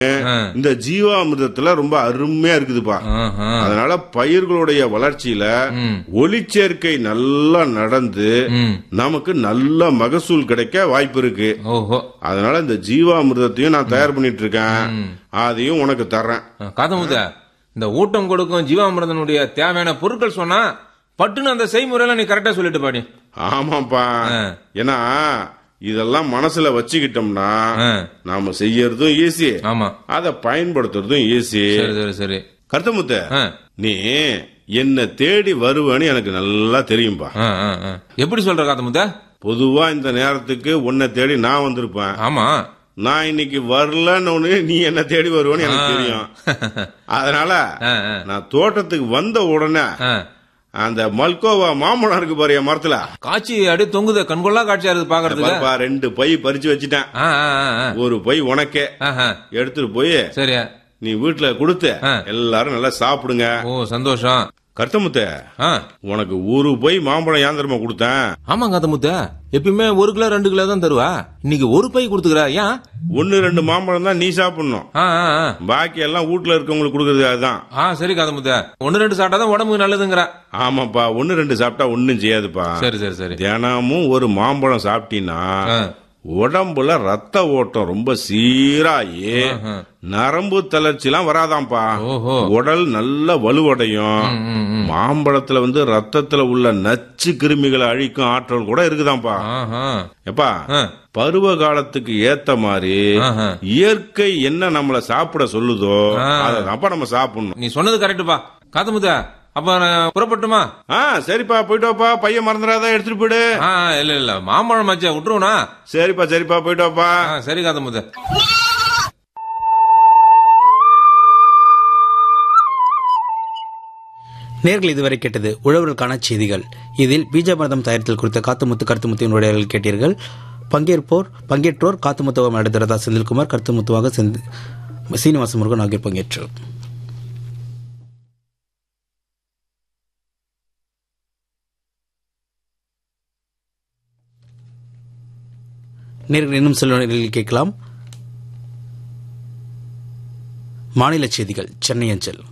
ஆ. இந்த ஜீவாமிர்தத்துல ரொம்ப அருமையா இருக்குதுப்பா ஆஹா. அதனால பயிர்களுடைய வளர்ச்சியில ம். ஒளிச்சேர்க்கை நல்லா நடந்து ம். நமக்கு நல்ல மகசூல் கிடைக்க வாய்ப்பு இருக்கு ஓஹோ அதனால இந்த ஜீவாமிர்தத்தையும் நான் தயார் பண்ணிட்டு இருக்கேன் அதையும் உனக்கு தர்றேன் காதமுத இந்த ஊட்டம் கொடுக்கும் ஜீவாமிர்தனுடைய தேவையான பொருட்கள் சொன்னா பட்டுன்னு அந்த செய்முறையில நீ கரெக்டா சொல்லிட்டு பாடி ஆமாப்பா ஆ. ஏன்னா இதெல்லாம் மனசுல வச்சுக்கிட்டோம்னா ஆ. நாம செய்யறதும் ஈஸி ஆமா அதை பயன்படுத்துறதும் ஈஸி சரி சரி சரி கருத்தமுத்த ஆ. நீ என்ன தேடி வருவேன்னு எனக்கு நல்லா தெரியும்பா ஆ, ஆ, ஆ. எப்படி சொல்ற காதமுத பொதுவா இந்த நேரத்துக்கு உன்னை தேடி நான் வந்திருப்பேன் ஆமா நான் இன்னைக்கு வரலன்னு ஒண்ணு நீ என்ன தேடி வருவேன்னு எனக்கு தெரியும் அதனால ஆ, ஆ. நான் தோட்டத்துக்கு வந்த உடனே ஆ. அந்த மல்கோவா மாம்பழம் இருக்கு பாரு என் மரத்துல காட்சி அப்படியே தொங்குது கண்கொள்ளா காட்சியா இருக்கு பாக்குறதுக்கு பாருப்பா, ரெண்டு பை பறிச்சு வச்சுட்டேன் ஆ, ஆ, ஆ, ஆ. ஒரு பை உனக்கே ஆஹா. எடுத்துட்டு போய் சரி நீ வீட்டுல கொடுத்து ஆ. எல்லாரும் நல்லா சாப்பிடுங்க ஓ சந்தோஷம் கருத்தமுத்த ஆ. உனக்கு ஒரு பை மாம்பழம் ஏந்திரமா கொடுத்தேன் ஆமா காதமுத்த எப்பயுமே ஒரு கிலோ ரெண்டு கிலோ தான் தருவா இன்னைக்கு ஒரு பை கொடுத்துக்கிறா ஏன் ஒன்னு ரெண்டு மாம்பழம் தான் நீ சாப்பிடணும் ஆ, ஆ, ஆ. பாக்கி எல்லாம் வீட்டுல இருக்கவங்களுக்கு கொடுக்கறது அதுதான் ஆ சரி காதமுத்த ஒன்னு ரெண்டு சாப்பிட்டா தான் உடம்புக்கு நல்லதுங்கிற ஆமாப்பா ஒன்னு ரெண்டு சாப்பிட்டா ஒன்னும் செய்யாதுப்பா சரி சரி சரி தினமும் ஒரு மாம்பழம் சாப்பிட்டீங்கன்னா ஆ. உடம்புல ரத்த ஓட்டம் ரொம்ப சீராயி ஆஹா. நரம்பு தளர்ச்சிலாம் வராதாம்ப்பா ஓஹோ உடல் நல்ல வலுவடையும் ம், ம், ம். மாம்பழத்துல வந்து ரத்தத்துல உள்ள நச்சு கிருமிகளை அழிக்கும் ஆற்றல் கூட இருக்குதாம்ப்பா ஆஹா. எப்பா ஆ. பருவ காலத்துக்கு ஏத்த மாதிரி ஆஹா. இயற்கை என்ன நம்மள சாப்பிட சொல்லுதோ ஆ. அதப்பா நம்ம சாப்பிடணும் நீ சொன்னது கரெக்டுப்பா காதமுத்த அப்ப நான் புறப்பட்டுமா ஆ சரிப்பா போயிட்டு வாப்பா பையன் மறந்துடாத எடுத்துட்டு போயிடு ஆ இல்ல இல்ல மாம்பழம் மச்சா விட்டுருவனா சரிப்பா சரிப்பா போயிட்டு வாப்பா ஆ, சரி காதமுத்த நேர்கள் இதுவரை கேட்டது உழவர்களுக்கான செய்திகள் இதில் பீஜாமிரதம் தயாரித்தல் குறித்த காத்துமுத்து கருத்துமுத்தின் உரையாடல் கேட்டீர்கள் பங்கேற்போர் பங்கேற்றோர் காத்துமுத்துவம் நடத்துறதா செந்தில்குமார் கருத்துமுத்துவாக செந்து சீனிவாச முருகன் ஆகியோர் பங்கேற்றோர் நேர்கள் இன்னும் சில நேரங்களில் கேட்கலாம் மாநில செய்திகள் சென்னை அஞ்சல்